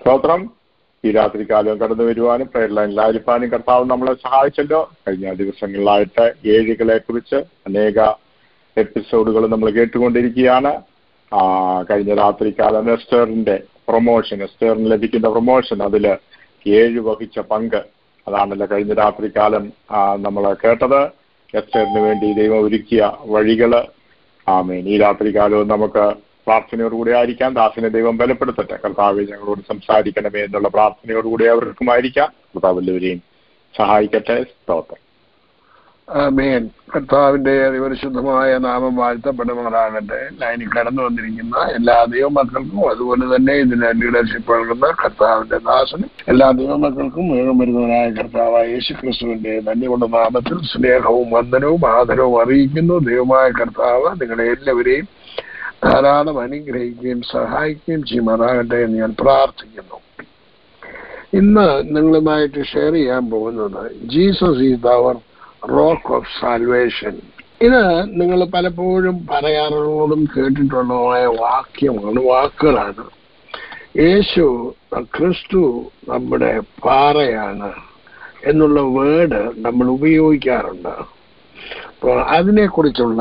സ്തോത്രം ഈ രാത്രികാലം കടന്നു വരുവാനും പ്രയർ ലൈനിലായിരിക്കാനും കർത്താവ് നമ്മളെ സഹായിച്ചല്ലോ കഴിഞ്ഞ ദിവസങ്ങളിലായിട്ട് ഏഴുകളെ കുറിച്ച് അനേക എപ്പിസോഡുകൾ നമ്മൾ കേട്ടുകൊണ്ടിരിക്കുകയാണ് ആ കഴിഞ്ഞ രാത്രികാലം എസ്റ്റേറിന്റെ പ്രൊമോഷൻ എസ്റ്റേറിന് ലഭിക്കുന്ന പ്രൊമോഷൻ അതിൽ ഏഴ് വഹിച്ച പങ്ക് അതാണല്ലോ കഴിഞ്ഞ രാത്രികാലം നമ്മൾ കേട്ടത് എസ്റ്റേറിന് വേണ്ടി ദൈവം ഒരുക്കിയ വഴികള് ആമേൻ ഈ രാത്രികാലവും നമുക്ക് പ്രാർത്ഥനയോടുകൂടി ആയിരിക്കാം ദാസിനെ ദൈവം ബലപ്പെടുത്തട്ടെ കർത്താവ് ഞങ്ങളോട് സംസാരിക്കണമേ എന്നുള്ള പ്രാർത്ഥനയോടുകൂടി അവർക്കുമായിരിക്കാം കർത്താവ് എല്ലാവരെയും സഹായിക്കട്ടെ സ്തോത്രം ആമേൻ കർത്താവിന്റെ അതിപരിശുദ്ധമായ നാമം വാഴ്ത്തപ്പെടുമാറാകട്ടെ ലൈനിൽ കടന്നു വന്നിരിക്കുന്ന എല്ലാ ദൈവമക്കൾക്കും അതുപോലെ തന്നെ ഇതിന് ലീഡർഷിപ്പ് നൽകുന്ന കർത്താവിന്റെ ദാസനും എല്ലാ ദൈവമക്കൾക്കും വേഗം വരുന്നവനായ കർത്താവായ യേശു ക്രിസ്തുവിന്റെ ധന്യമുള്ള നാമത്തിൽ സ്നേഹവും വന്ദനവും ആദരവും അറിയിക്കുന്നു ദൈവമായ കർത്താവ് നിങ്ങളെ എല്ലാവരെയും ധാരാളം അനുഗ്രഹിക്കുകയും സഹായിക്കുകയും ചെയ്യുമാറാകട്ടെ എന്ന് ഞാൻ പ്രാർത്ഥിക്കുന്നു ഇന്ന് നിങ്ങളുമായിട്ട് ഷെയർ ചെയ്യാൻ പോകുന്നത് Jesus is our rock of salvation ഇത് നിങ്ങൾ പലപ്പോഴും പറയാറുള്ളതും കേട്ടിട്ടുള്ളതുമായ വാക്യമാണ് വാക്കുകളാണ് യേശു ക്രിസ്തു നമ്മുടെ പാറയാണ് എന്നുള്ള വേർഡ് നമ്മൾ ഉപയോഗിക്കാറുണ്ട് അപ്പോൾ അതിനെക്കുറിച്ചുള്ള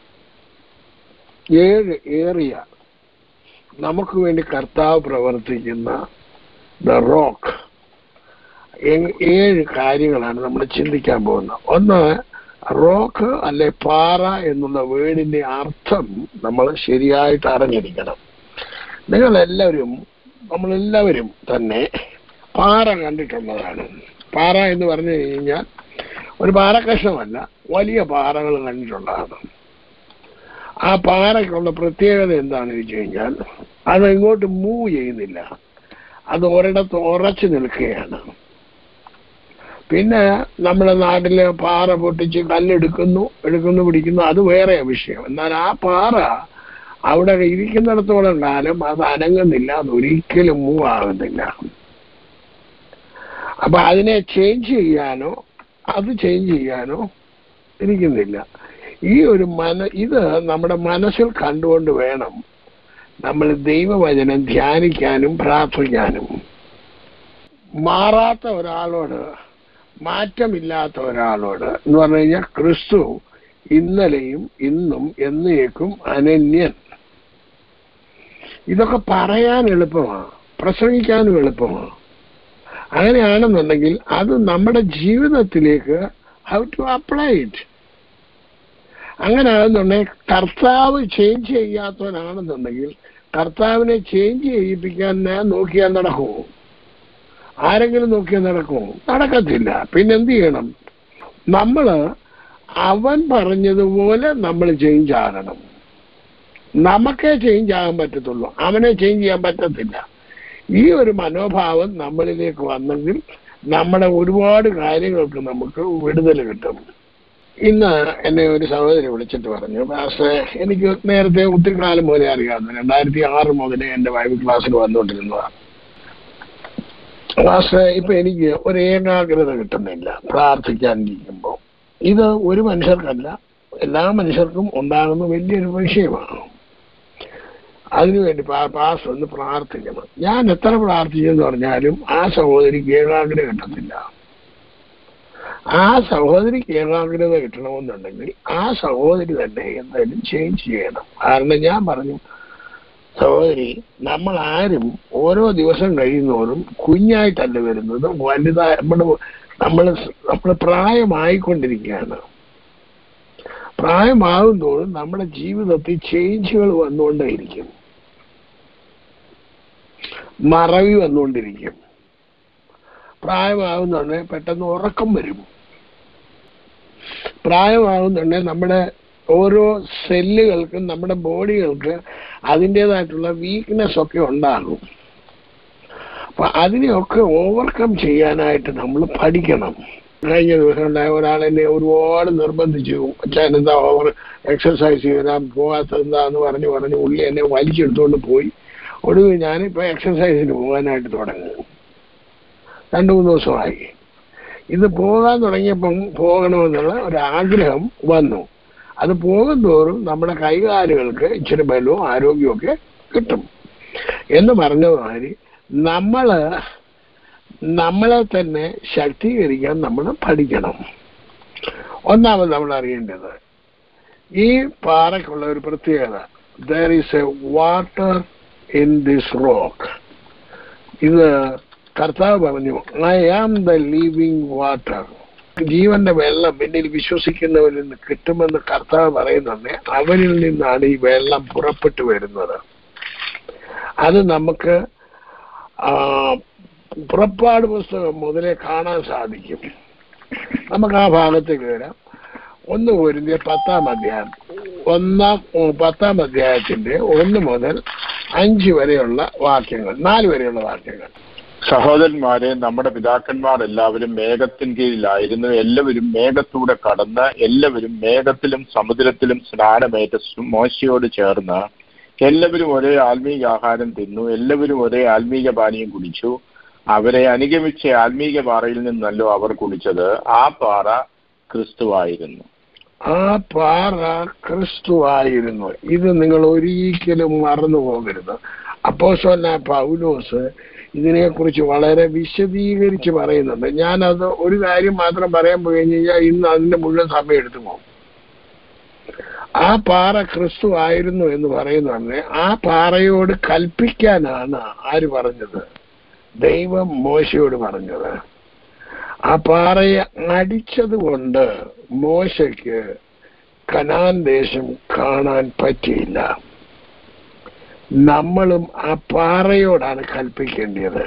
ഏഴ് ഏറിയ നമുക്ക് വേണ്ടി കർത്താവ് പ്രവർത്തിക്കുന്ന ദ റോക്ക് ഏഴ് കാര്യങ്ങളാണ് നമ്മൾ ചിന്തിക്കാൻ പോകുന്നത് ഒന്ന് റോക്ക് അല്ലെ പാറ എന്നുള്ള വേർഡിന്റെ അർത്ഥം നമ്മൾ ശരിയായിട്ട് അറിഞ്ഞിരിക്കണം നിങ്ങളെല്ലാവരും നമ്മളെല്ലാവരും തന്നെ പാറ കണ്ടിട്ടുള്ളതാണ് പാറ എന്ന് പറഞ്ഞു കഴിഞ്ഞാൽ ഒരു പാറക്കഷ്ണമല്ല വലിയ പാറകൾ കണ്ടിട്ടുള്ളതാണ് ആ പാറയ്ക്കുള്ള പ്രത്യേകത എന്താണെന്ന് വെച്ച് കഴിഞ്ഞാൽ അത് ഇങ്ങോട്ട് മൂവ് ചെയ്യുന്നില്ല അത് ഒരിടത്ത് ഉറച്ചു നിൽക്കുകയാണ് പിന്നെ നമ്മുടെ നാട്ടിലെ പാറ പൊട്ടിച്ച് കല്ലെടുക്കുന്നു എടുക്കുന്നു പിടിക്കുന്നു അത് വേറെ വിഷയം എന്നാൽ ആ പാറ അവിടെ ഇരിക്കുന്നിടത്തോളം കാലം അത് അനങ്ങുന്നില്ല അത് ഒരിക്കലും മൂവ് ആകുന്നില്ല അപ്പൊ അതിനെ ചേഞ്ച് ചെയ്യാനോ അത് ചേഞ്ച് ചെയ്യാനോ ഇരിക്കുന്നില്ല ഈ ഒരു മന ഇത് നമ്മുടെ മനസ്സിൽ കണ്ടുകൊണ്ട് വേണം നമ്മൾ ദൈവവചനം ധ്യാനിക്കാനും പ്രാർത്ഥിക്കാനും മാറാത്ത ഒരാളോട് മാറ്റമില്ലാത്ത ഒരാളോട് എന്ന് പറഞ്ഞു കഴിഞ്ഞാൽ ക്രിസ്തു ഇന്നലെയും ഇന്നും എന്നേക്കും അനന്യൻ ഇതൊക്കെ പറയാൻ എളുപ്പമാണ് പ്രസംഗിക്കാനും എളുപ്പമാണ് അങ്ങനെയാണെന്നുണ്ടെങ്കിൽ അത് നമ്മുടെ ജീവിതത്തിലേക്ക് ഹൗ ടു അപ്ലൈ ഇറ്റ് അങ്ങനെ ആണെന്നുണ്ടെങ്കിൽ കർത്താവ് ചേഞ്ച് ചെയ്യാത്തവനാണെന്നുണ്ടെങ്കിൽ കർത്താവിനെ ചേഞ്ച് ചെയ്യിപ്പിക്കാൻ ഞാൻ നോക്കിയാൽ നടക്കുമോ ആരെങ്കിലും നോക്കിയാൽ നടക്കുമോ നടക്കത്തില്ല പിന്നെ എന്ത് ചെയ്യണം നമ്മള് അവൻ പറഞ്ഞതുപോലെ നമ്മൾ ചേഞ്ച് ആകണം നമുക്കേ ചേഞ്ച് ആകാൻ പറ്റത്തുള്ളൂ അവനെ ചേഞ്ച് ചെയ്യാൻ പറ്റത്തില്ല ഈ ഒരു മനോഭാവം നമ്മളിലേക്ക് വന്നെങ്കിൽ നമ്മുടെ ഒരുപാട് കാര്യങ്ങൾക്ക് നമുക്ക് വിടുതൽ കിട്ടും ഇന്ന് എന്നെ ഒരു സഹോദരി വിളിച്ചിട്ട് പറഞ്ഞു മാസ്റ്ററെ എനിക്ക് നേരത്തെ ഒത്തിരി കാലം മുതലേ അറിയാവുന്നു രണ്ടായിരത്തി ആറ് മുതലേ എൻ്റെ ബൈബിൾ ക്ലാസ്സിൽ വന്നുകൊണ്ടിരുന്നതാണ് മാസ്റ്ററെ ഇപ്പൊ എനിക്ക് ഒരു ഏകാഗ്രത കിട്ടുന്നില്ല പ്രാർത്ഥിക്കാനിരിക്കുമ്പോൾ ഇത് ഒരു മനുഷ്യർക്കല്ല എല്ലാ മനുഷ്യർക്കും ഉണ്ടാകുന്ന വലിയൊരു വിഷയമാണ് അതിനുവേണ്ടി പാസ് ഒന്ന് പ്രാർത്ഥിക്കണം ഞാൻ എത്ര പ്രാർത്ഥിച്ചെന്ന് പറഞ്ഞാലും ആ സഹോദരിക്ക് ഏകാഗ്രത കിട്ടത്തില്ല ആ സഹോദരിക്ക് ഏകാഗ്രത കിട്ടണമെന്നുണ്ടെങ്കിൽ ആ സഹോദരി തന്നെ എന്തായാലും ചേഞ്ച് ചെയ്യണം കാരണം ഞാൻ പറഞ്ഞു സഹോദരി നമ്മൾ ആരും ഓരോ ദിവസം കഴിയുന്നോറും കുഞ്ഞായിട്ടല്ല വരുന്നത് വലുതായ നമ്മൾ നമ്മൾ നമ്മൾ പ്രായമായിക്കൊണ്ടിരിക്കുകയാണ് പ്രായമാകുന്തോറും നമ്മുടെ ജീവിതത്തിൽ ചേഞ്ചുകൾ വന്നുകൊണ്ടേയിരിക്കും മറവി വന്നുകൊണ്ടിരിക്കും പ്രായമാകുന്നുണ്ടെ പെട്ടെന്ന് ഉറക്കം വരും പ്രായമാകുന്നുണ്ടെ നമ്മുടെ ഓരോ സെല്ലുകൾക്കും നമ്മുടെ ബോഡികൾക്ക് അതിൻ്റെതായിട്ടുള്ള വീക്ക്നെസ് ഒക്കെ ഉണ്ടാകും അപ്പൊ അതിനെയൊക്കെ ഓവർകം ചെയ്യാനായിട്ട് നമ്മൾ പഠിക്കണം കഴിഞ്ഞ ദിവസം ഉണ്ടായ ഒരാൾ എന്നെ ഒരുപാട് നിർബന്ധിച്ചു അച്ഛൻ എന്താ ഓവർ എക്സസൈസ് ചെയ്യാൻ പോകാത്തത് എന്താന്ന് പറഞ്ഞു പറഞ്ഞ് ഉള്ളി എന്നെ വലിച്ചെടുത്തുകൊണ്ട് പോയി ഒടുവിൽ ഞാനിപ്പോൾ എക്സസൈസിന് പോകാനായിട്ട് തുടങ്ങി രണ്ടു മൂന്ന് ദിവസമായി ഇത് പോകാൻ തുടങ്ങിയപ്പം പോകണമെന്നുള്ള ഒരു ആഗ്രഹം വന്നു അത് പോകുന്തോറും നമ്മുടെ കൈകാലുകൾക്ക് ഇച്ചിരി ബലവും ആരോഗ്യവും ഒക്കെ കിട്ടും എന്ന് പറഞ്ഞ മാതിരി നമ്മള് നമ്മളെ തന്നെ ശക്തീകരിക്കാൻ നമ്മൾ പഠിക്കണം ഒന്നാമത് നമ്മൾ അറിയേണ്ടത് ഈ പാറയ്ക്കുള്ള ഒരു പ്രത്യേകത there is a water in this rock ഇത് കർത്താവ് പറഞ്ഞു I am the living water ജീവന്റെ വെള്ളം എന്നിൽ വിശ്വസിക്കുന്നവരിൽ നിന്ന് കിട്ടുമെന്ന് കർത്താവ് പറയുന്നുണ്ട് അവരിൽ നിന്നാണ് ഈ വെള്ളം പുറപ്പെട്ടു വരുന്നത് അത് നമുക്ക് ആ, പുറപ്പാട് പുസ്തകം മുതലേ കാണാൻ സാധിക്കും നമുക്ക് ആ ഭാഗത്തേക്ക് വരാം ഒന്ന് പൊരുന്തിയ പത്താം അധ്യായം ഒന്നാം ഉം, പത്താം അധ്യായത്തിന്റെ ഒന്ന് മുതൽ അഞ്ച് വരെയുള്ള വാക്യങ്ങൾ നാല് വരെയുള്ള വാക്യങ്ങൾ സഹോദരന്മാരെ നമ്മുടെ പിതാക്കന്മാർ എല്ലാവരും മേഘത്തിൻ കീഴിലായിരുന്നു എല്ലാവരും മേഘത്തൂടെ കടന്ന് എല്ലാവരും മേഘത്തിലും സമുദ്രത്തിലും സ്നാനമേറ്റ മോശയോട് ചേർന്ന് എല്ലാവരും ഒരേ ആത്മീയ ആഹാരം തിന്നു എല്ലാവരും ഒരേ ആത്മീയ പാനീയം കുടിച്ചു അവരെ അനുഗമിച്ച ആത്മീയ പാറയിൽ നിന്നല്ലോ അവർ കുടിച്ചത് ആ പാറ ക്രിസ്തുവായിരുന്നു ആ പാറ ക്രിസ്തുവായിരുന്നു ഇത് നിങ്ങൾ ഒരിക്കലും മറന്നു പോകരുത് അപ്പോസോന പൗലോസ് ഇതിനെക്കുറിച്ച് വളരെ വിശദീകരിച്ച് പറയുന്നുണ്ട് ഞാനത് ഒരു കാര്യം മാത്രം പറയാൻ പോയി കഴിഞ്ഞാൽ ഇന്ന് അതിന്റെ മുഴുവൻ സമയം എടുത്തു പോകും ആ പാറ ക്രിസ്തു ആയിരുന്നു എന്ന് പറയുന്നുണ്ട് ആ പാറയോട് കൽപ്പിക്കാനാണ് ആര് പറഞ്ഞത് ദൈവം മോശയോട് പറഞ്ഞത് ആ പാറയെ അടിച്ചത് കൊണ്ട് മോശയ്ക്ക് കനാൻ ദേശം കാണാൻ പറ്റിയില്ല നമ്മളും ആ പാറയോടാണ് കൽപ്പിക്കേണ്ടത്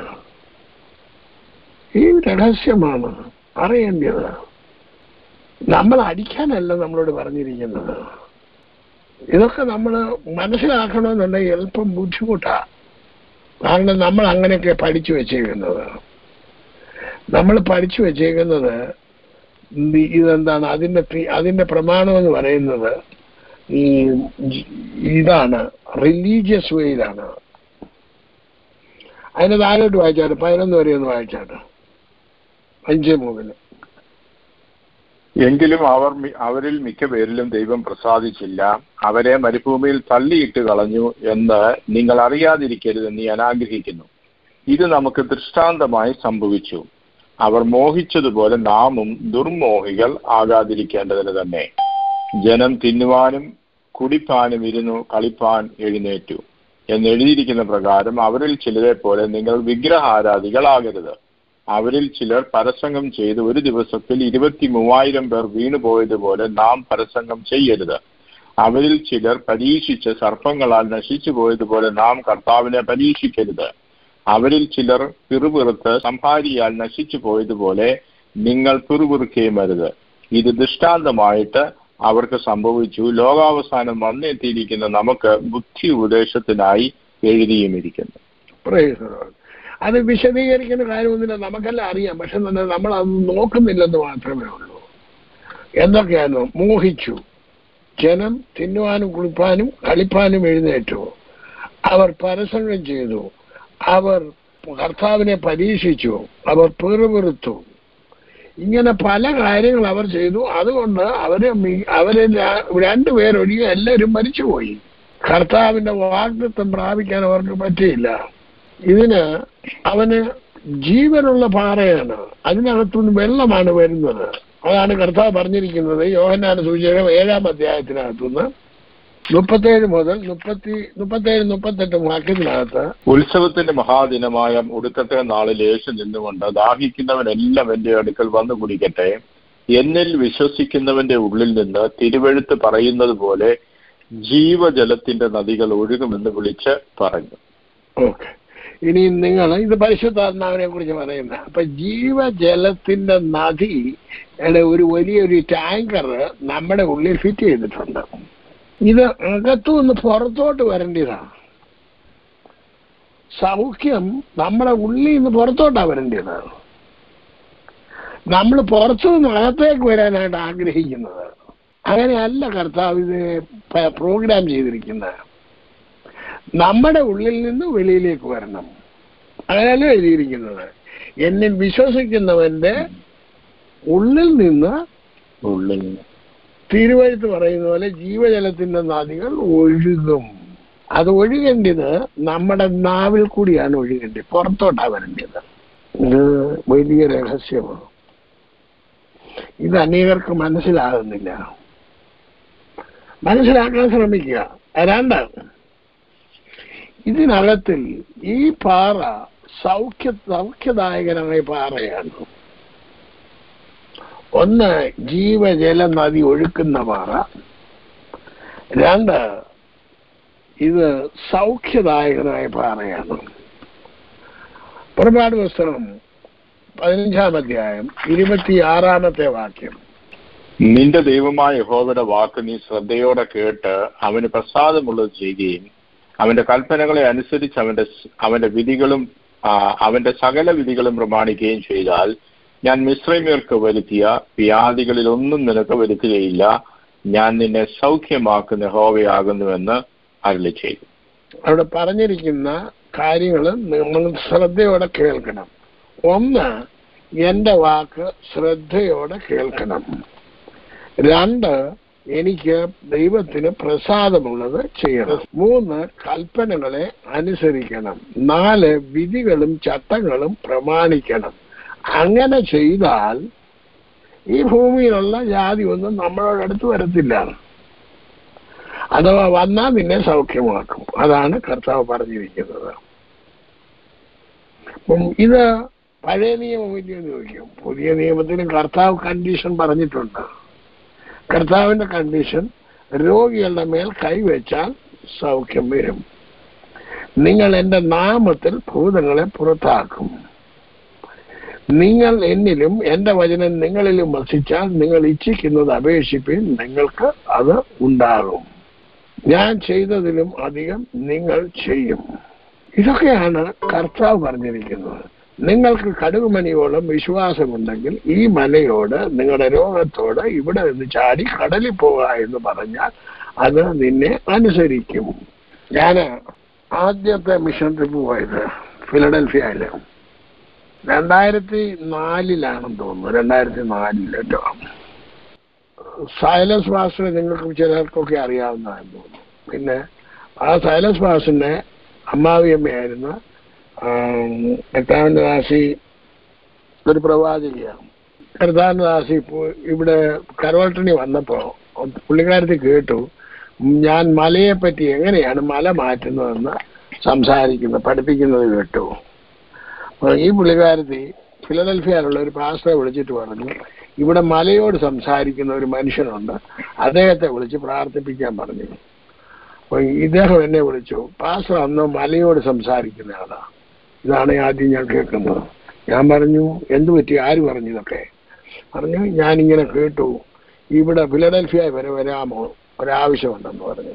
ഈ രഹസ്യമാണ് അറിയേണ്ടത് നമ്മൾ അടിക്കാനല്ല നമ്മളോട് പറഞ്ഞിരിക്കുന്നത് ഇതൊക്കെ നമ്മൾ മനസ്സിലാക്കണമെന്നുണ്ടെങ്കിൽ എളുപ്പം ബുദ്ധിമുട്ടാ കാരണം നമ്മൾ അങ്ങനെയൊക്കെ പഠിച്ചു വെച്ചേക്കുന്നത് നമ്മൾ പഠിച്ചു വെച്ചേക്കുന്നത് ഈ ഇതെന്താണ് അതിന്റെ തി- അതിന്റെ പ്രമാണം എന്ന് പറയുന്നത് ഈ ജി- ഇതാണ് റിലീജിയസ് വേയിലാണ് അതിന് താഴോട്ട് വായിച്ചാട്ട് പതിനൊന്ന് വരെ ഒന്ന് വായിച്ചാട്ട് അഞ്ച് മുതല് എങ്കിലും അവർ മി- അവരിൽ മിക്ക പേരിലും ദൈവം പ്രസാദിച്ചില്ല അവരെ മരുഭൂമിയിൽ തള്ളിയിട്ട് കളഞ്ഞു എന്ന് നിങ്ങൾ അറിയാതിരിക്കരുതെന്ന് ഞാൻ ആഗ്രഹിക്കുന്നു ഇത് നമുക്ക് ദൃഷ്ടാന്തമായി സംഭവിച്ചു അവർ മോഹിച്ചതുപോലെ നാമും ദുർമോഹികൾ ആകാതിരിക്കേണ്ടതിന് തന്നെ ജനം തിന്നുവാനും കുടിപ്പാനും ഇരുന്നു കളിപ്പാൻ എഴുന്നേറ്റു എന്നെഴുതിയിരിക്കുന്ന പ്രകാരം അവരിൽ ചിലരെ പോലെ നിങ്ങൾ വിഗ്രഹാരാധികളാകരുത് അവരിൽ ചിലർ പരസംഗം ചെയ്ത് ഒരു ദിവസത്തിൽ ഇരുപത്തി മൂവായിരം പേർ വീണുപോയതുപോലെ നാം പരസംഗം ചെയ്യരുത് അവരിൽ ചിലർ പരീക്ഷിച്ച് സർപ്പങ്ങളാൽ നശിച്ചു പോയതുപോലെ നാം കർത്താവിനെ പരീക്ഷിക്കരുത് അവരിൽ ചിലർ പിറുപിറുത്ത് സംഹാരിയാൽ നശിച്ചു പോയതുപോലെ നിങ്ങൾ പിറുപിറുക്കുകയും അരുത് ഇത് ദൃഷ്ടാന്തമായിട്ട് അവർക്ക് സംഭവിച്ചു ലോകാവസാനം വന്നെത്തിയിരിക്കുന്ന നമുക്ക് ബുദ്ധി ഉപദേശത്തിനായി എഴുതിയുമിരിക്കുന്നു Praise the Lord. അത് വിശദീകരിക്കേണ്ട കാര്യമൊന്നുമില്ല നമുക്കെല്ലാം അറിയാം പക്ഷെ തന്നെ നമ്മൾ അത് നോക്കുന്നില്ലെന്ന് മാത്രമേ ഉള്ളൂ എന്തൊക്കെയായിരുന്നു മോഹിച്ചു ജനം തിന്നുവാനും കുളിപ്പാനും കളിപ്പാനും എഴുന്നേറ്റു അവർ പരസംഗം ചെയ്തു അവർ കർത്താവിനെ പരീക്ഷിച്ചു അവർ പിറുപിറുത്തു ഇങ്ങനെ പല കാര്യങ്ങൾ അവർ ചെയ്തു അതുകൊണ്ട് അവരെ മി- അവരെ ര- രണ്ടുപേരൊഴികെ എല്ലാവരും മരിച്ചുപോയി കർത്താവിന്റെ വാഗ്ദത്വം പ്രാപിക്കാൻ അവർക്ക് പറ്റിയില്ല ഇതിന് അവന് ജീവനുള്ള പാറയാണ് അതിനകത്തുനിന്ന് വെള്ളമാണ് വരുന്നത് അതാണ് കർത്താവ് പറഞ്ഞിരിക്കുന്നത് യോഹന്നാന സൂചകം ഏഴാം അധ്യായത്തിനകത്തുനിന്ന് മുപ്പത്തേഴ് മുതൽ മുപ്പത്തി മുപ്പത്തേഴ് മുപ്പത്തെട്ട് വാക്യത്തിനകത്ത് ഉത്സവത്തിന്റെ മഹാദിനമായ ഒടുക്കത്തെ നാളിൽ യേശു നിന്നുകൊണ്ട് ദാഹിക്കുന്നവനെല്ലാം എന്റെ അടുക്കൽ വന്നു കുടിക്കട്ടെ എന്നിൽ വിശ്വസിക്കുന്നവന്റെ ഉള്ളിൽ നിന്ന് തിരുവെഴുത്ത് പറയുന്നത് പോലെ ജീവജലത്തിന്റെ നദികൾ ഒഴുകുമെന്ന് വിളിച്ച് പറഞ്ഞു ഓക്കെ ഇനി നിങ്ങൾ ഇത് പരിശുദ്ധാത്മാവിനെ കുറിച്ച് പറയുന്ന അപ്പൊ ജീവജലത്തിന്റെ നദിയുടെ ഒരു വലിയൊരു ടാങ്കർ നമ്മുടെ ഉള്ളിൽ ഫിറ്റ് ചെയ്തിട്ടുണ്ട് ഇത് അകത്തുനിന്ന് പുറത്തോട്ട് വരേണ്ടതാണ് സൗഖ്യം നമ്മുടെ ഉള്ളിൽ നിന്ന് പുറത്തോട്ടാ വരേണ്ടത് നമ്മൾ പുറത്തു നിന്ന് അകത്തേക്ക് വരാനായിട്ട് ആഗ്രഹിക്കുന്നത് അങ്ങനെയല്ല കർത്താവ് ഇത് പ- പ്രോഗ്രാം ചെയ്തിരിക്കുന്നത് നമ്മുടെ ഉള്ളിൽ നിന്ന് വെളിയിലേക്ക് വരണം അങ്ങനെയല്ല എഴുതിയിരിക്കുന്നത് എന്നിൽ വിശ്വസിക്കുന്നവന്റെ ഉള്ളിൽ നിന്ന് ഉള്ളിൽ തിരുവഴുത്ത് പറയുന്ന പോലെ ജീവജലത്തിന്റെ നദികൾ ഒഴുകും അത് ഒഴുകേണ്ടത് നമ്മുടെ നാവിൽ കൂടിയാണ് ഒഴുകേണ്ടത് പുറത്തോട്ടാ വരേണ്ടത് ഇത് വലിയ രഹസ്യമാണ് ഇത് അനേകർക്ക് മനസ്സിലാകുന്നില്ല മനസ്സിലാക്കാൻ ശ്രമിക്കുക രണ്ട് ഇതിനകത്തിൽ ഈ പാറ സൗഖ്യ സൗഖ്യദായകനായ പാറയാണ് ഒന്ന് ജീവജല നദി ഒഴുക്കുന്ന പാറ രണ്ട് ഇത് സൗഖ്യദായകനായ പാറയാണ് പുറപാട് പുസ്തകം പതിനഞ്ചാം അധ്യായം ഇരുപത്തിയാറാമത്തെ വാക്യം നിന്റെ ദൈവമായ യഹോവയുടെ വാക്ക് നീ ശ്രദ്ധയോടെ കേട്ട് അവന് പ്രസാദമുള്ളത് ചെയ്യുകയും അവന്റെ കൽപ്പനകളെ അനുസരിച്ച് അവന്റെ അവന്റെ വിധികളും ആ, അവന്റെ സകല വിധികളും പ്രമാണിക്കുകയും ചെയ്താൽ ഞാൻ മിശ്രമിയർക്ക് വരുത്തിയ വ്യാധികളിൽ ഒന്നും നിനക്ക് വരുത്തുകയില്ല ഞാൻ നിന്നെ സൗഖ്യമാക്കുന്ന യഹോവയാകുന്നുവെന്ന് അരുളി ചെയ്തു അവിടെ പറഞ്ഞിരിക്കുന്ന കാര്യങ്ങൾ നമ്മൾ ശ്രദ്ധയോടെ കേൾക്കണം ഒന്ന് എന്റെ വാക്ക് ശ്രദ്ധയോടെ കേൾക്കണം രണ്ട് എനിക്ക് ദൈവത്തിന് പ്രസാദമുള്ളത് ചെയ്യണം മൂന്ന് കൽപ്പനകളെ അനുസരിക്കണം നാല് വിധികളും ചട്ടങ്ങളും പ്രമാണിക്കണം അങ്ങനെ ചെയ്താൽ ഈ ഭൂമിയിലുള്ള ജാതി ഒന്നും നമ്മളോട് അടുത്ത് വരത്തില്ല അഥവാ വന്നാൽ നിന്നെ സൗഖ്യമാക്കും അതാണ് കർത്താവ് പറഞ്ഞിരിക്കുന്നത് അപ്പം ഇത് പഴയ നിയമം ഇല്ലയെന്ന് ചോദിക്കും പുതിയ നിയമത്തിലും കർത്താവ് കണ്ടീഷൻ പറഞ്ഞിട്ടുണ്ട് കർത്താവിന്റെ കണ്ടീഷൻ രോഗികളുടെ മേൽ കൈവച്ചാൽ സൗഖ്യം വരും നിങ്ങൾ എന്റെ നാമത്തിൽ ഭൂതങ്ങളെ പുറത്താക്കും നിങ്ങൾ എന്നിലും എന്റെ വചനം നിങ്ങളിലും വസിച്ചാൽ നിങ്ങൾ ഇച്ഛിക്കുന്നത് അപേക്ഷിപ്പിൻ നിങ്ങൾക്ക് അത് ഉണ്ടാകും ഞാൻ ചെയ്തതിലും അധികം നിങ്ങൾ ചെയ്യും ഇതൊക്കെയാണ് കർത്താവ് പറഞ്ഞിരിക്കുന്നത് നിങ്ങൾക്ക് കടുകുമണിയോളം വിശ്വാസമുണ്ടെങ്കിൽ ഈ മലയോട് നിങ്ങളുടെ രോഗത്തോട് ഇവിടെ നിന്ന് ചാടി കടലിൽ പോവുക എന്ന് പറഞ്ഞാൽ അത് നിന്നെ അനുസരിക്കും ഞാൻ ആദ്യത്തെ മിഷൻ ട്രിപ്പ് പോയത് ഫിലഡൽഫിയയില് രണ്ടായിരത്തി നാലിലാണെന്ന് തോന്നുന്നു രണ്ടായിരത്തി നാലിൽ കേട്ടോ സൈലസ് മാസ്റ്റർ നിങ്ങൾക്ക് ചിലർക്കൊക്കെ അറിയാവുന്നതാണെന്ന് തോന്നുന്നു പിന്നെ ആ സൈലസ് മാസ്റ്ററിന്റെ അമ്മാവിയമ്മയായിരുന്ന കർത്താവിന്റെ ദാസി ഒരു പ്രവാചകയാണ് കർത്താവിന്റെ ദാസി ഇപ്പോൾ ഇവിടെ കരോൾട്ടണി വന്നപ്പോ പുള്ളിക്കാരത്തി കേട്ടു ഞാൻ മലയെ പറ്റി എങ്ങനെയാണ് മല മാറ്റുന്നതെന്ന് സംസാരിക്കുന്നത് പഠിപ്പിക്കുന്നത് കേട്ടു അപ്പൊ ഈ പുള്ളിക്കാരത്തി ഫിലഡൽഫിയയിലുള്ള ഒരു പാസ്റ്ററെ വിളിച്ചിട്ട് പറഞ്ഞു ഇവിടെ മലയോട് സംസാരിക്കുന്ന ഒരു മനുഷ്യനുണ്ട് അദ്ദേഹത്തെ വിളിച്ച് പ്രാർത്ഥിപ്പിക്കാൻ പറഞ്ഞു അപ്പൊ ഇദ്ദേഹം എന്നെ വിളിച്ചു പാസ്റ്റർ അന്ന് മലയോട് സംസാരിക്കുന്ന ആളാ ഇതാണ് ആദ്യം ഞാൻ കേൾക്കുന്നത് ഞാൻ പറഞ്ഞു എന്തു പറ്റി ആര് പറഞ്ഞു ഇതൊക്കെ പറഞ്ഞു ഞാനിങ്ങനെ കേട്ടു ഇവിടെ ഫിലഡൽഫിയ വരെ വരാമോ ഒരാവശ്യമുണ്ടെന്ന് പറഞ്ഞു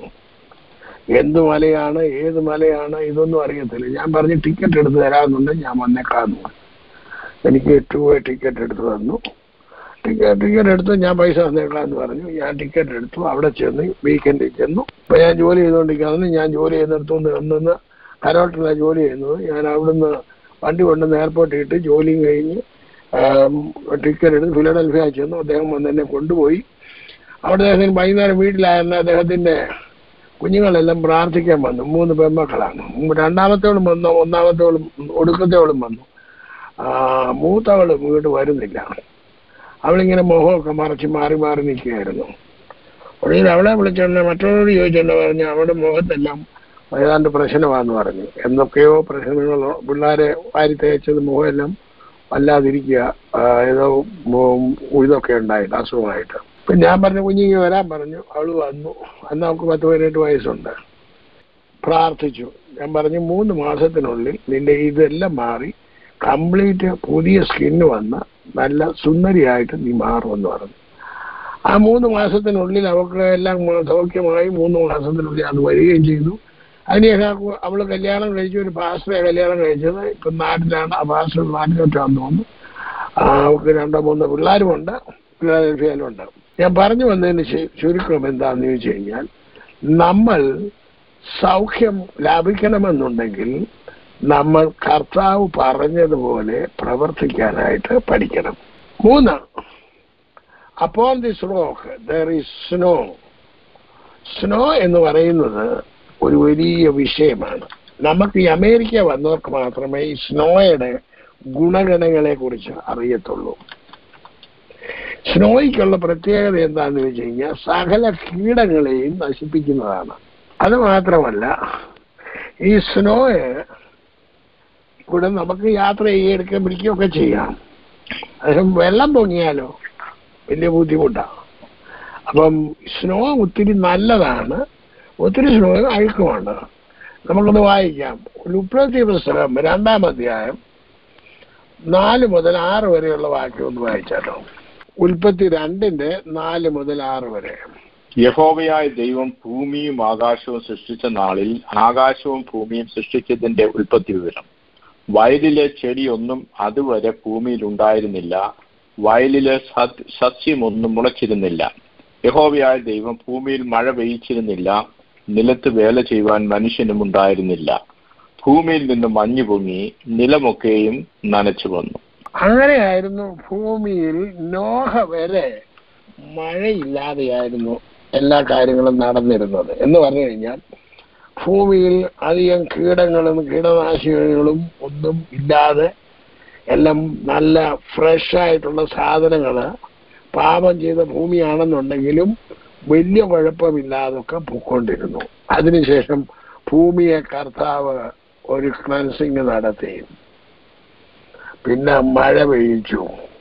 എന്ത് മലയാണ് ഏത് മലയാണ് ഇതൊന്നും അറിയത്തില്ല ഞാൻ പറഞ്ഞു ടിക്കറ്റ് എടുത്ത് തരാമെന്നുണ്ട് ഞാൻ വന്നേക്കാന്നു എനിക്ക് ടു വേ ടിക്കറ്റ് എടുത്ത് തന്നു ടിക്കറ്റ് ടിക്കറ്റ് എടുത്ത് ഞാൻ പൈസ തന്നേക്കാന്ന് പറഞ്ഞു ഞാൻ ടിക്കറ്റ് എടുത്തു അവിടെ ചെന്ന് വീക്കെൻഡിൽ ചെന്നു ഇപ്പൊ ഞാൻ ജോലി ചെയ്തുകൊണ്ടിരിക്കുകയാണെന്ന് ഞാൻ ജോലി ചെയ്യുന്നിടത്തുനിന്ന് നിന്ന് കരോട്ടിലാണ് ജോലി ചെയ്യുന്നത് ഞാൻ അവിടുന്ന് വണ്ടി കൊണ്ടുവന്ന് എയർപോർട്ടിൽ ഇട്ട് ജോലിയും കഴിഞ്ഞ് ടിക്കറ്റ് എടുത്ത് ഫിലഡൽഫിയ ചെന്നു അദ്ദേഹം വന്ന് എന്നെ കൊണ്ടുപോയി അവിടെ അദ്ദേഹത്തിന് വൈകുന്നേരം വീട്ടിലായിരുന്ന അദ്ദേഹത്തിന്റെ കുഞ്ഞുങ്ങളെല്ലാം പ്രാർത്ഥിക്കാൻ വന്നു മൂന്ന് പെൺമക്കളാണ് രണ്ടാമത്തോളും വന്നു ഒന്നാമത്തോളും ഒടുക്കത്തോളും വന്നു ആ, മൂത്തവള് വീട് വരുന്നില്ല അവളിങ്ങനെ മുഖമൊക്കെ മറച്ച് മാറി മാറി നിൽക്കുകയായിരുന്നു ഒടുവിൽ അവളെ വിളിച്ചോണ്ട് മറ്റുള്ളവരോട് ചോദിച്ചോണ്ട് പറഞ്ഞു അവളുടെ മുഖത്തെല്ലാം ഏതാണ്ട് പ്രശ്നമാണെന്ന് പറഞ്ഞു എന്തൊക്കെയോ പ്രശ്നങ്ങളോ പിള്ളേരെ വാരി തേച്ചത് മുഖമെല്ലാം വല്ലാതിരിക്കുക ആ, ഏതോ മു- ഇതൊക്കെ ഉണ്ടായിട്ട് അസുഖമായിട്ട് ഇപ്പൊ ഞാൻ പറഞ്ഞു കുഞ്ഞിങ്ങി വരാൻ പറഞ്ഞു അവള് വന്നു അന്ന് അവൾക്ക് പത്ത് പതിനെട്ട് വയസ്സുണ്ട് പ്രാർത്ഥിച്ചു ഞാൻ പറഞ്ഞു മൂന്ന് മാസത്തിനുള്ളിൽ നിന്റെ ഇതെല്ലാം മാറി കംപ്ലീറ്റ് പുതിയ സ്കിന്ന് വന്ന് നല്ല സുന്ദരിയായിട്ട് നീ മാറുമെന്ന് പറഞ്ഞു ആ മൂന്ന് മാസത്തിനുള്ളിൽ അവൾക്ക് എല്ലാം സൗഖ്യമായി മൂന്ന് മാസത്തിനുള്ളിൽ അത് വരികയും ചെയ്തു അതിനെയൊക്കെ അവള് കല്യാണം കഴിച്ചു ഒരു പാസ്റ്ററെ കല്യാണം കഴിച്ചത് ഇപ്പൊ നാട്ടിലാണ് ആ പാസ്റ്റർ നാട്ടിലോട്ടാന്ന് തോന്നുന്നു ആ, അവൾക്ക് രണ്ടോ മൂന്നോ പിള്ളേരുമുണ്ട് ഫിലാഡൽഫിയയിലുണ്ട് ഞാൻ പറഞ്ഞു വന്നതിന് ശു- ചുരുക്കം എന്താണെന്ന് ചോദിച്ചു കഴിഞ്ഞാൽ നമ്മൾ സൗഖ്യം ലാഭിക്കണമെന്നുണ്ടെങ്കിൽ നമ്മൾ കർത്താവ് പറഞ്ഞതുപോലെ പ്രവർത്തിക്കാനായിട്ട് പഠിക്കണം മൂന്ന് upon this rock there is snow snow എന്ന് പറയുന്നത് ഒരു വലിയ വിഷയമാണ് നമുക്ക് ഈ അമേരിക്ക വന്നവർക്ക് മാത്രമേ ഈ സ്നോയുടെ ഗുണഗണങ്ങളെ കുറിച്ച് അറിയത്തുള്ളൂ സ്നോയ്ക്കുള്ള പ്രത്യേകത എന്താണെന്ന് വെച്ച് കഴിഞ്ഞാൽ സകല കീടങ്ങളെയും നശിപ്പിക്കുന്നതാണ് അത് മാത്രമല്ല ഈ സ്നോയെ കൂടെ നമുക്ക് യാത്ര ചെയ്യെടുക്കാൻ പിടിക്കുകയൊക്കെ ചെയ്യാം അതിന് വെള്ളം പൊങ്ങിയാലോ വലിയ ബുദ്ധിമുട്ടാണ് അപ്പം സ്നോ ഒത്തിരി നല്ലതാണ് ഒത്തിരി സ്നോ അഴുക്കുമാണ് നമുക്കൊന്ന് വായിക്കാം ഉൽപ്പത്തി പുസ്തകം രണ്ടാം അധ്യായം നാല് മുതൽ ആറ് വരെയുള്ള വാക്യം ഒന്ന് വായിച്ചാലോ ഉൽപ്പത്തി രണ്ടിന്റെ നാല് മുതൽ ആറ് വരെ യഹോവയായ ദൈവം ഭൂമിയും ആകാശവും സൃഷ്ടിച്ച നാളിൽ ആകാശവും ഭൂമിയും സൃഷ്ടിച്ചതിന്റെ ഉൽപ്പത്തി വിവരം വയലിലെ ചെടിയൊന്നും അതുവരെ ഭൂമിയിൽ ഉണ്ടായിരുന്നില്ല വയലിലെ സത്- സസ്യമൊന്നും മുളച്ചിരുന്നില്ല യഹോവയായ ദൈവം ഭൂമിയിൽ മഴ പെയ്ച്ചിരുന്നില്ല നിലത്ത് വേല ചെയ്യുവാൻ മനുഷ്യനും ഉണ്ടായിരുന്നില്ല ഭൂമിയിൽ നിന്ന് മഞ്ഞു പൊങ്ങി നിലമൊക്കെയും നനച്ചു വന്നു അങ്ങനെയായിരുന്നു ഭൂമിയിൽ നോഹ വരെ മഴയില്ലാതെയായിരുന്നു എല്ലാ കാര്യങ്ങളും നടന്നിരുന്നത് എന്ന് പറഞ്ഞു കഴിഞ്ഞാൽ ഭൂമിയിൽ അധികം കീടങ്ങളും കീടനാശിനികളും ഒന്നും ഇല്ലാതെ എല്ലാം നല്ല ഫ്രഷ് ആയിട്ടുള്ള സാധനങ്ങൾ പാപം ചെയ്ത ഭൂമിയാണെന്നുണ്ടെങ്കിലും വലിയ കുഴപ്പമില്ലാതൊക്കെ പൊക്കൊണ്ടിരുന്നു അതിനുശേഷം ഭൂമിയെ കർത്താവ് ഒരു ക്ലൻസിങ് നടത്തി പിന്നെ മഴ പെയ്യിച്ചു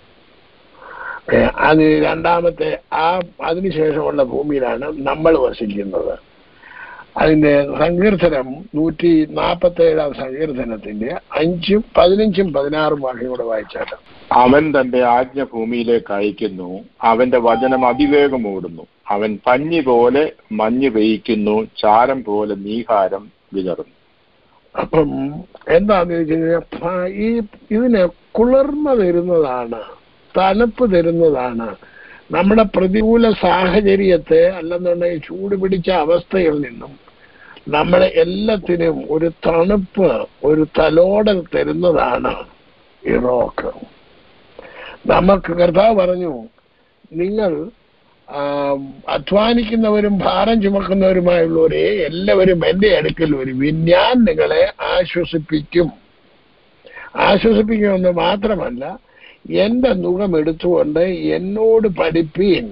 ഏ, അത് രണ്ടാമത്തെ ആ അതിനുശേഷമുള്ള ഭൂമിയിലാണ് നമ്മൾ വസിക്കുന്നത് അതിന്റെ സങ്കീർത്തനം നൂറ്റി നാൽപ്പത്തി ഏഴാം സങ്കീർത്തനത്തിന്റെ അഞ്ചും പതിനഞ്ചും പതിനാറും വാക്യം കൂടെ വായിച്ചാണ് അവൻ തന്റെ ആജ്ഞ ഭൂമിയിലേക്ക് അയക്കുന്നു അവന്റെ വചനം അതിവേഗം ഓടുന്നു അവൻ പഞ്ഞി പോലെ മഞ്ഞ് പെയ്യ്ക്കുന്നു ചാരം പോലെ നീഹാരം വിതറുന്നു അപ്പം എന്താന്ന് വെച്ച് കഴിഞ്ഞാൽ പ- ഈ ഇതിന് കുളിർമ തരുന്നതാണ് തണുപ്പ് തരുന്നതാണ് നമ്മുടെ പ്രതികൂല സാഹചര്യത്തെ അല്ലെന്നുണ്ടെങ്കിൽ ചൂട് പിടിച്ച അവസ്ഥയിൽ നിന്നും നമ്മളെ എല്ലാത്തിനും ഒരു തണുപ്പ് ഒരു തലോടൽ തരുന്നതാണ് ഈ റോക്ക് നമുക്ക് കർത്താവ് പറഞ്ഞു നിങ്ങൾ ആ, അധ്വാനിക്കുന്നവരും ഭാരം ചുമക്കുന്നവരുമായുള്ളവരെ എല്ലാവരും എൻ്റെ അടുക്കൽ വരുവിൻ ഞാൻ നിങ്ങളെ ആശ്വസിപ്പിക്കും ആശ്വസിപ്പിക്കുമെന്ന് മാത്രമല്ല എൻ്റെ മുഖം എടുത്തുകൊണ്ട് എന്നോട് പഠിപ്പീൻ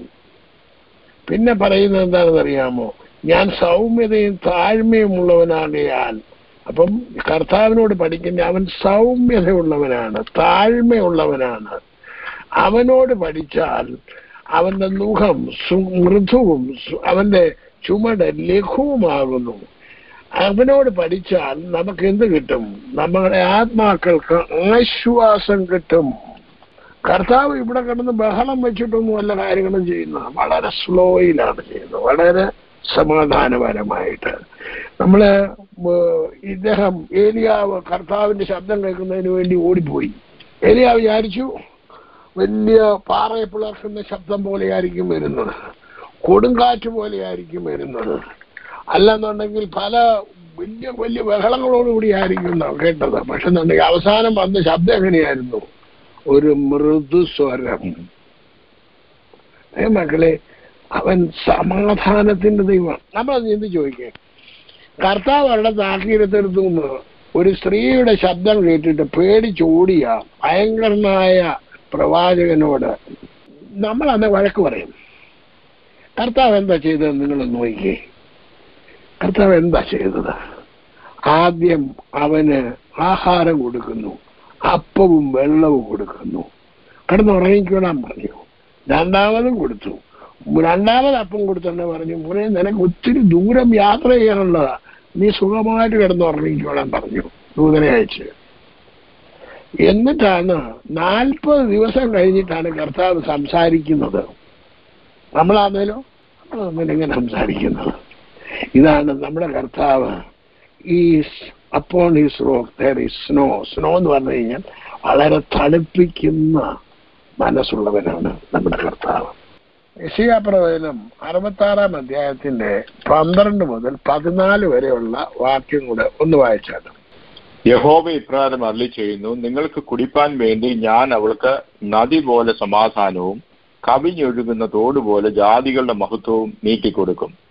പിന്നെ പറയുന്നത് എന്താണെന്ന് അറിയാമോ ഞാൻ സൗമ്യതയും താഴ്മയും ഉള്ളവനാകയാൽ അപ്പം കർത്താവിനോട് പഠിക്കുന്ന അവൻ സൗമ്യതയുള്ളവനാണ് താഴ്മയുള്ളവനാണ് അവനോട് പഠിച്ചാൽ അവന്റെ മുഖം സു- മൃദുവും സു- അവന്റെ ചുമട് ലഘുവുമാകുന്നു അവനോട് പഠിച്ചാൽ നമുക്ക് എന്ത് കിട്ടും നമ്മുടെ ആത്മാക്കൾക്ക് ആശ്വാസം കിട്ടും കർത്താവ് ഇവിടെ കിടന്ന് ബഹളം വെച്ചിട്ടൊന്നും വല്ല കാര്യങ്ങളും ചെയ്യുന്നത് വളരെ സ്ലോയിലാണ് ചെയ്യുന്നത് വളരെ സമാധാനപരമായിട്ട് നമ്മള് ഏഹ് ഇദ്ദേഹം ഏലിയാവ് കർത്താവിന്റെ ശബ്ദം കേൾക്കുന്നതിന് വേണ്ടി ഓടിപ്പോയി ഏലിയാവ് വിചാരിച്ചു വലിയ പാറയെ പിളർക്കുന്ന ശബ്ദം പോലെയായിരിക്കും വരുന്നത് കൊടുങ്കാറ്റ് പോലെയായിരിക്കും വരുന്നത് അല്ലെന്നുണ്ടെങ്കിൽ പല വലിയ വലിയ ബഹളങ്ങളോടുകൂടി ആയിരിക്കും നാം കേട്ടത് പക്ഷെ എന്നുണ്ടെങ്കിൽ അവസാനം വന്ന ശബ്ദം എങ്ങനെയായിരുന്നു ഒരു മൃദുസ്വരം ഏ മക്കളെ അവൻ സമാധാനത്തിന്റെ ദൈവം നമ്മളത് എന്ത് ചോദിക്കേ കർത്താവ് അവരുടെ താക്കീരത്തെടുത്തു നിന്ന് ഒരു സ്ത്രീയുടെ ശബ്ദം കേട്ടിട്ട് പേടിച്ചോടിയ ഭയങ്കരനായ പ്രവാചകനോട് നമ്മൾ അന്ന് വഴക്ക് പറയും കർത്താവ് എന്താ ചെയ്തത് നിങ്ങൾ നോക്കിക്കേ കർത്താവ് എന്താ ചെയ്തത് ആദ്യം അവന് ആഹാരം കൊടുക്കുന്നു അപ്പവും വെള്ളവും കൊടുക്കുന്നു കിടന്നുറങ്ങിക്കോളാൻ പറഞ്ഞു രണ്ടാമതും കൊടുത്തു രണ്ടാമത് അപ്പം കൊടുത്തന്നെ പറഞ്ഞു മോനെ നിനക്ക് ഒത്തിരി ദൂരം യാത്ര ചെയ്യാനുള്ളതാ നീ സുഖമായിട്ട് കിടന്നുറങ്ങിക്കോളാൻ പറഞ്ഞു ദൂതനെ അയച്ച് എന്നിട്ടാണ് നാൽപ്പത് ദിവസം കഴിഞ്ഞിട്ടാണ് കർത്താവ് സംസാരിക്കുന്നത് നമ്മളാന്നേലോ നമ്മളങ്ങനെ എങ്ങനെ സംസാരിക്കുന്നത് ഇതാണ് നമ്മുടെ കർത്താവ് is upon his rock there is snow snow എന്ന് പറഞ്ഞു കഴിഞ്ഞാൽ വളരെ തണുപ്പിക്കുന്ന മനസ്സുള്ളവനാണ് നമ്മുടെ കർത്താവ് യശിയാപ്രവചനം അറുപത്തി ആറാം അധ്യായത്തിന്റെ പന്ത്രണ്ട് മുതൽ പതിനാല് വരെയുള്ള വാക്യം കൂടെ ഒന്ന് വായിച്ചാണ് യഹോവ ഇപ്രകാരം അരളി ചെയ്യുന്നു നിങ്ങൾക്ക് കുടിപ്പാൻ വേണ്ടി ഞാൻ അവൾക്ക് നദി പോലെ സമാധാനവും കവിഞ്ഞൊഴുകുന്ന തോട് പോലെ ജാതികളുടെ മഹത്വവും നീട്ടിക്കൊടുക്കും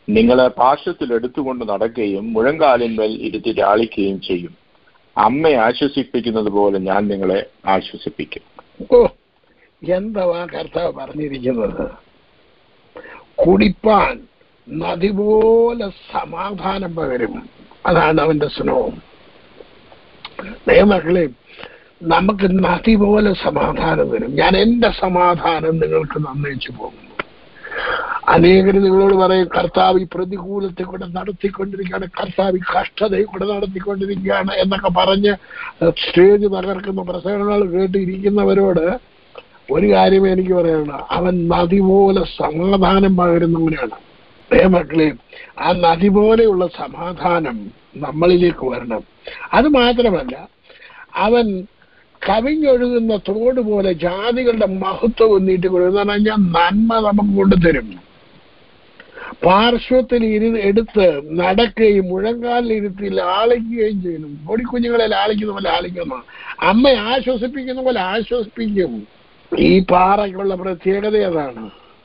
നിങ്ങളെ പാർശ്വത്തിൽ എടുത്തുകൊണ്ട് നടക്കുകയും മുഴങ്കാലിന്മേൽ ഇരുത്തി രാളിക്കുകയും ചെയ്യും അമ്മയെ ആശ്വസിപ്പിക്കുന്നത് പോലെ ഞാൻ നിങ്ങളെ ആശ്വസിപ്പിക്കും ഓ എന്താ കർത്താവ് പറഞ്ഞിരിക്കുന്നത് കുടിപ്പാൻ നദി പോലെ സമാധാനം പകരും അതാണ് അവന്റെ സ്നേഹം ദൈവമക്കളെ നമുക്ക് നദി പോലെ സമാധാനം തരും ഞാൻ എന്റെ സമാധാനം നിങ്ങൾക്ക് നന്നയിച്ചു പോകുന്നു അനേകർ നിങ്ങളോട് പറയും കർത്താവ് ഈ പ്രതികൂലത്തിൽ കൂടെ നടത്തിക്കൊണ്ടിരിക്കുകയാണ് കർത്താവ് ഈ കഷ്ടതയിൽ കൂടെ നടത്തിക്കൊണ്ടിരിക്കുകയാണ് എന്നൊക്കെ പറഞ്ഞ് സ്റ്റേജ് തകർക്കുന്ന പ്രസംഗങ്ങൾ കേട്ടിരിക്കുന്നവരോട് ഒരു കാര്യം എനിക്ക് പറയാനുണ്ട് അവൻ നദി പോലെ സമാധാനം പകരുന്നവനാണ് മക്കളെ ആ നദി പോലെയുള്ള സമാധാനം നമ്മളിലേക്ക് വരണം അത് മാത്രമല്ല അവൻ കവിഞ്ഞൊഴുകുന്ന തോട് പോലെ ജാതികളുടെ മഹത്വം നീട്ടി കൊടുക്കുന്ന പറഞ്ഞാൽ നന്മ നമുക്ക് കൊണ്ടുതരും പാർശ്വത്തിൽ ഇരു എടുത്ത് നടക്കുകയും മുഴങ്കാലിൽ ഇരുത്തി ലാളിക്കുകയും ചെയ്യുന്നു പൊടിക്കുഞ്ഞുങ്ങളെ ലാളിക്കുന്ന പോലെ ലാളിക്കുന്നു അമ്മ ആശ്വസിപ്പിക്കുന്ന പോലെ ആശ്വസിപ്പിക്കും ഈ പാറയ്ക്കുള്ള പ്രത്യേകത അതാണ്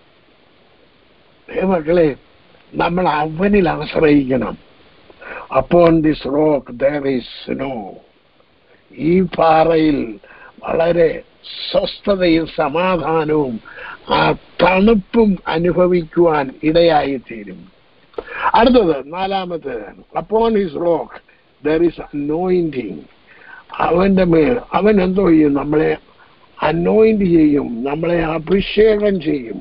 മക്കളെ നമ്മൾ അവനിൽ ആശ്രയിക്കണം upon this rock there is snow ഈ പാറയിൽ വളരെ സ്വസ്ഥതയും സമാധാനവും ആ തണുപ്പും അനുഭവിക്കുവാൻ ഇടയായി തീരും അടുത്തത് നാലാമത്തെ upon his rock there is anointing അവന്റെ മേൽ അവൻ എന്തോ ചെയ്യും നമ്മളെ അനോയിന്റ് ചെയ്യും നമ്മളെ അഭിഷേകം ചെയ്യും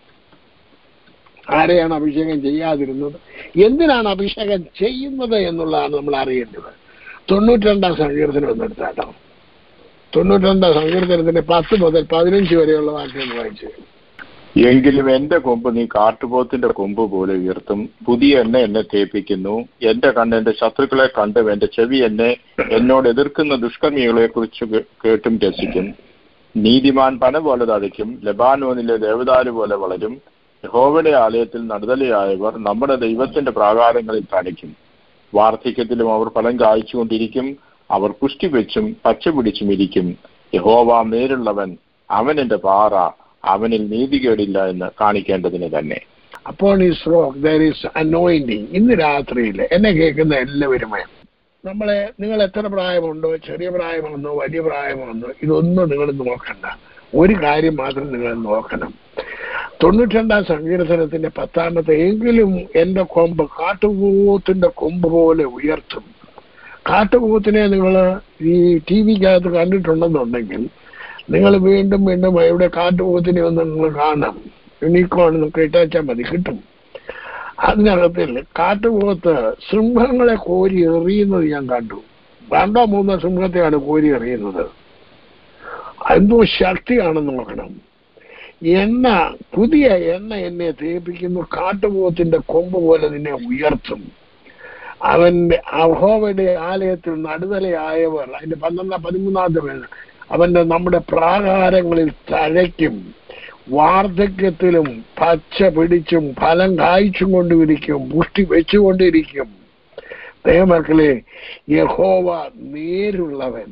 ആരെയാണ് അഭിഷേകം ചെയ്യാതിരുന്നത് എന്തിനാണ് അഭിഷേകം ചെയ്യുന്നത് എന്നുള്ളതാണ് നമ്മൾ അറിയേണ്ടത് തൊണ്ണൂറ്റിരണ്ടാം സങ്കീർത്തനം ഒന്ന് എടുത്താട്ടോ തൊണ്ണൂറ്റിരണ്ടാം സങ്കീർത്തനത്തിന്റെ പത്ത് മുതൽ പതിനഞ്ച് വരെയുള്ള വാക്യം വായിച്ചു എങ്കിലും എന്റെ കൊമ്പ് നീ കാട്ടുപോത്തിന്റെ കൊമ്പ് പോലെ ഉയർത്തും പുതിയ എണ്ണ എന്നെ തേപ്പിക്കുന്നു എന്റെ കണ്ണ് എന്റെ ശത്രുക്കളെ കണ്ടും എന്റെ ചെവി എന്നെ എന്നോട് എതിർക്കുന്ന ദുഷ്കർമ്മികളെ കുറിച്ച് കേട്ടും രസിക്കും നീതിമാൻ പന പോലെ തഴയ്ക്കും ലബാനോനിലെ ദേവദാരു പോലെ വളരും യഹോവയുടെ ആലയത്തിൽ നടുതലയായവർ നമ്മുടെ ദൈവത്തിന്റെ പ്രാകാരങ്ങളിൽ തണിക്കും വാർദ്ധക്യത്തിലും അവർ ഫലം കായ്ച്ചുകൊണ്ടിരിക്കും അവർ പുഷ്ടി വെച്ചും പച്ച പിടിച്ചും ഇരിക്കും യഹോവ നേരുള്ളവൻ അവൻ എന്റെ പാറ അവനിൽ നീതികേടില്ല എന്ന് കാണിക്കേണ്ടതിന് തന്നെ അപ്പോൾ ഈ സ്ട്രോക്ക് ദർ ഈസ് അനോയിന്റിങ് ഇന്ന് രാത്രിയിൽ എന്നെ കേൾക്കുന്ന എല്ലാവരുമേ നമ്മളെ നിങ്ങൾ എത്ര പ്രായമുണ്ടോ ചെറിയ പ്രായമാണെന്നോ വലിയ പ്രായമാണെന്നോ ഇതൊന്നും നിങ്ങൾ നോക്കണ്ട ഒരു കാര്യം മാത്രം നിങ്ങൾ നോക്കണം തൊണ്ണൂറ്റിരണ്ടാം സങ്കീർത്തനത്തിന്റെ പത്താമത്തെ എങ്കിലും എന്റെ കൊമ്പ് കാട്ടുകൂത്തിന്റെ കൊമ്പ് പോലെ ഉയർത്തും കാട്ടുകൂത്തിനെ നിങ്ങൾ ഈ ടി വിക്കകത്ത് കണ്ടിട്ടുണ്ടെന്നുണ്ടെങ്കിൽ നിങ്ങൾ വീണ്ടും വീണ്ടും ഇവിടെ കാട്ടുകൂത്തിനെ ഒന്ന് നിങ്ങൾ കാണാം യുണീക്കോൺ നിങ്ങൾക്ക് ഇട്ടാച്ചാൽ മതി കിട്ടും അതിനകത്തിൽ കാട്ടുപോത്ത് സിംഹങ്ങളെ കോരി എറിയുന്നത് ഞാൻ കണ്ടു രണ്ടോ മൂന്നോ സിംഹത്തെയാണ് കോരി എറിയുന്നത് എന്തോ ശക്തിയാണെന്ന് നോക്കണം എണ്ണ പുതിയ എണ്ണ എന്നെ തേപ്പിക്കുന്നു കാട്ടുപോത്തിന്റെ കൊമ്പ് പോലെ നിന്നെ ഉയർത്തും അവന്റെ അഹോവയുടെ ആലയത്തിൽ നടുതലയായവർ അതിന്റെ പന്ത്രണ്ടാം പതിമൂന്നാമത്തെ പേര് അവന്റെ നമ്മുടെ പ്രാകാരങ്ങളിൽ തഴയ്ക്കും വാർദ്ധക്യത്തിലും പച്ച പിടിച്ചും ഫലം കായ്ച്ചും കൊണ്ടിരിക്കും പുഷ്ടി വെച്ചുകൊണ്ടിരിക്കും ദൈവമക്കളെ യഹോവ നേരുള്ളവൻ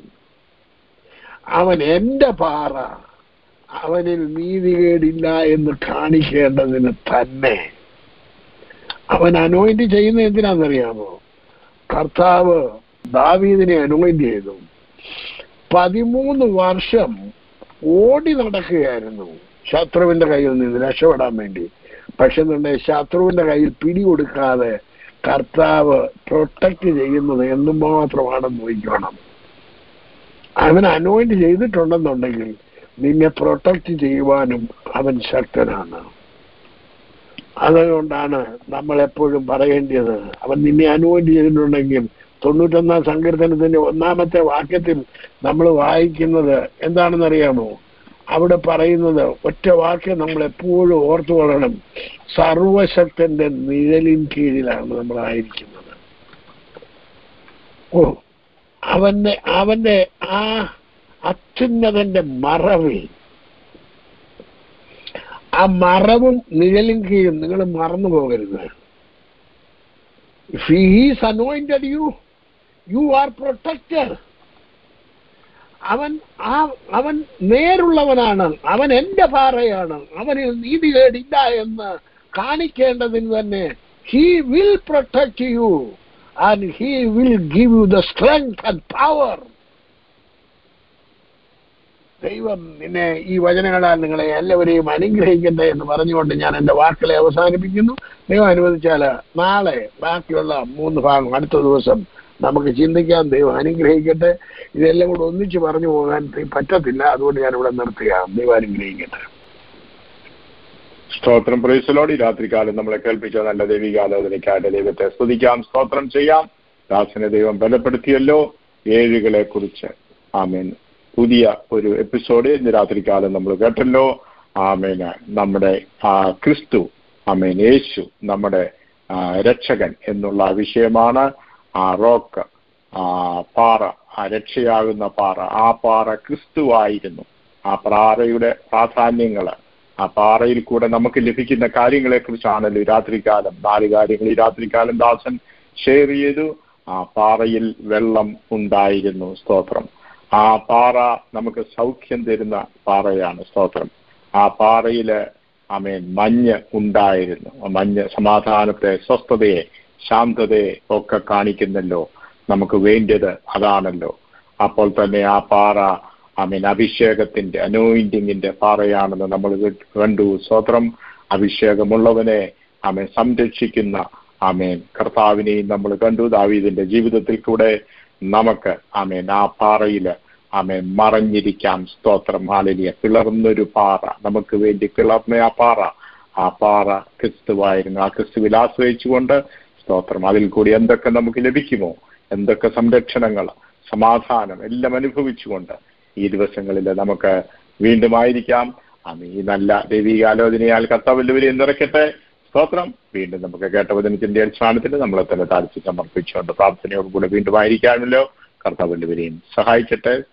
അവൻ എന്റെ പാറ അവനിൽ നീതികേടില്ല എന്ന് കാണിക്കേണ്ടതിന് തന്നെ അവൻ അനോയിന്റ് ചെയ്യുന്ന എന്തിനാണെന്നറിയാമോ കർത്താവ് ദാവീദിനെ അനോയിന്റ് ചെയ്തു പതിമൂന്ന് വർഷം ഓടി നടക്കുകയായിരുന്നു ശത്രുവിന്റെ കയ്യിൽ നിന്ന് രക്ഷപ്പെടാൻ വേണ്ടി പക്ഷെ എന്നുണ്ടെങ്കിൽ ശത്രുവിന്റെ കയ്യിൽ പിടികൊടുക്കാതെ കർത്താവ് പ്രൊട്ടക്ട് ചെയ്യുന്നത് എന്തുമാത്രമാണെന്ന് നോക്കണം അവൻ അനോയിന്റ് ചെയ്തിട്ടുണ്ടെന്നുണ്ടെങ്കിൽ നിന്നെ പ്രൊട്ടക്ട് ചെയ്യുവാനും അവൻ ശക്തനാണ് അതുകൊണ്ടാണ് നമ്മൾ എപ്പോഴും പറയേണ്ടത് അവൻ നിന്നെ അനോയിന്റ് ചെയ്തിട്ടുണ്ടെങ്കിൽ തൊണ്ണൂറ്റൊന്നാം സങ്കീർത്തനത്തിന്റെ ഒന്നാമത്തെ വാക്യത്തിൽ നമ്മൾ വായിക്കുന്നത് എന്താണെന്നറിയാമോ അവിടെ പറയുന്നത് ഒറ്റ വാക്യം നമ്മൾ എപ്പോഴും ഓർത്തു കൊള്ളണം സർവശക്തന്റെ നിഴലിൻ കീഴിലാണ് നമ്മൾ ആയിരിക്കുന്നത് ഓ അവന്റെ അവന്റെ ആ അത്യുന്നതന്റെ മറവിൽ ആ മറവും നിഴലും കീഴും നിങ്ങൾ മറന്നു പോകരുത് if he's anointed you you are protected അവൻ ആ അവൻ നേരുള്ളവനാണ് അവൻ എന്റെ പാറയാണ് അവന് നീതികേടില്ല എന്ന് കാണിക്കേണ്ടതിന് തന്നെ He will protect you and He will give you the strength and power. ദൈവം നിന്നെ ഈ വചനങ്ങളാൽ നിങ്ങളെ എല്ലാവരെയും അനുഗ്രഹിക്കട്ടെ എന്ന് പറഞ്ഞുകൊണ്ട് ഞാൻ എൻ്റെ വാക്കുകളെ അവസാനിപ്പിക്കുന്നു ദൈവം അനുവദിച്ചാൽ നാളെ ബാക്കിയുള്ള മൂന്ന് ഭാഗം അടുത്ത ദിവസം നമുക്ക് ചിന്തിക്കാം ദൈവം അനുഗ്രഹിക്കട്ടെ ഇതെല്ലാം കൂടെ ഒന്നിച്ച് പറഞ്ഞു പോകാൻ പറ്റത്തില്ല അതുകൊണ്ട് ഞാൻ ഇവിടെ നിർത്തുകയാണ് ദൈവം അനുഗ്രഹിക്കട്ടെ സ്തോത്രം പ്രൈസലോട് ഈ രാത്രികാലം നമ്മളെ കേൾപ്പിച്ച നല്ല ദൈവികാലോചനയ്ക്കായിട്ട് ദൈവത്തെ സ്തുതിക്കാം സ്തോത്രം ചെയ്യാം ദാസനെ ദൈവം ബലപ്പെടുത്തിയല്ലോ ഏഴുകളെ കുറിച്ച് ആമേൻ പുതിയ ഒരു എപ്പിസോഡ് ഇന്ന് രാത്രികാലം നമ്മൾ കേട്ടല്ലോ ആമേന് നമ്മുടെ ആ ക്രിസ്തു ആമേൻ യേശു നമ്മുടെ ആ, രക്ഷകൻ എന്നുള്ള വിഷയമാണ് ആ റോക്ക് ആ പാറ ആ രക്ഷയാകുന്ന പാറ ആ പാറ ക്രിസ്തുവായിരുന്നു ആ പാറയുടെ പ്രാധാന്യങ്ങള് ആ പാറയിൽ കൂടെ നമുക്ക് ലഭിക്കുന്ന കാര്യങ്ങളെ കുറിച്ചാണല്ലോ ഈ രാത്രികാലം നാല് കാര്യങ്ങൾ ഈ രാത്രികാലം ദാസൻ ഷെയർ ചെയ്തു ആ പാറയിൽ വെള്ളം ഉണ്ടായിരുന്നു സ്തോത്രം ആ പാറ നമുക്ക് സൗഖ്യം തരുന്ന പാറയാണ് സ്തോത്രം ആ പാറയില് അമേൻ മഞ്ഞ് ഉണ്ടായിരുന്നു ആ മഞ്ഞ് സമാധാനത്തെ സ്വസ്ഥതയെ ശാന്തതയെ ഒക്കെ കാണിക്കുന്നല്ലോ നമുക്ക് വേണ്ടത് അതാണല്ലോ അപ്പോൾ തന്നെ ആ പാറ ആമീൻ അഭിഷേകത്തിന്റെ അനോയിന്റിങ്ങിന്റെ പാറയാണെന്ന് നമ്മൾ കണ്ടു സ്വത്രം അഭിഷേകമുള്ളവനെ ആമേൻ സംരക്ഷിക്കുന്ന ആമേൻ കർത്താവിനെയും നമ്മൾ കണ്ടു ദാവീദിന്റെ ജീവിതത്തിൽ കൂടെ നമുക്ക് ആമേൻ ആ പാറയില് ആമേൻ മറഞ്ഞിരിക്കാം സ്തോത്രം ഹാലലിയ പിളർന്നൊരു പാറ നമുക്ക് വേണ്ടി പിളർന്ന ആ പാറ ആ പാറ ക്രിസ്തുവായിരുന്നു ആ ക്രിസ്തുവിൽ ആശ്രയിച്ചുകൊണ്ട് സ്തോത്രം അതിൽ കൂടി എന്തൊക്കെ നമുക്ക് ലഭിക്കുമോ എന്തൊക്കെ സംരക്ഷണങ്ങൾ സമാധാനം എല്ലാം അനുഭവിച്ചുകൊണ്ട് ഈ ദിവസങ്ങളിൽ നമുക്ക് വീണ്ടും ആയിരിക്കാം അന്ന് ഈ നല്ല ദൈവികാലോചനയാൽ കർത്താവല്ലവരെയും നിറയ്ക്കട്ടെ സ്തോത്രം വീണ്ടും നമുക്ക് കേട്ട വചനത്തിന്റെ അടിസ്ഥാനത്തിൽ നമ്മളെ തന്നെ താഴ്ച സമർപ്പിച്ചുകൊണ്ട് പ്രാർത്ഥനയോടുകൂടെ വീണ്ടും ആയിരിക്കാമല്ലോ കർത്താവല്ലവരെയും സഹായിക്കട്ടെ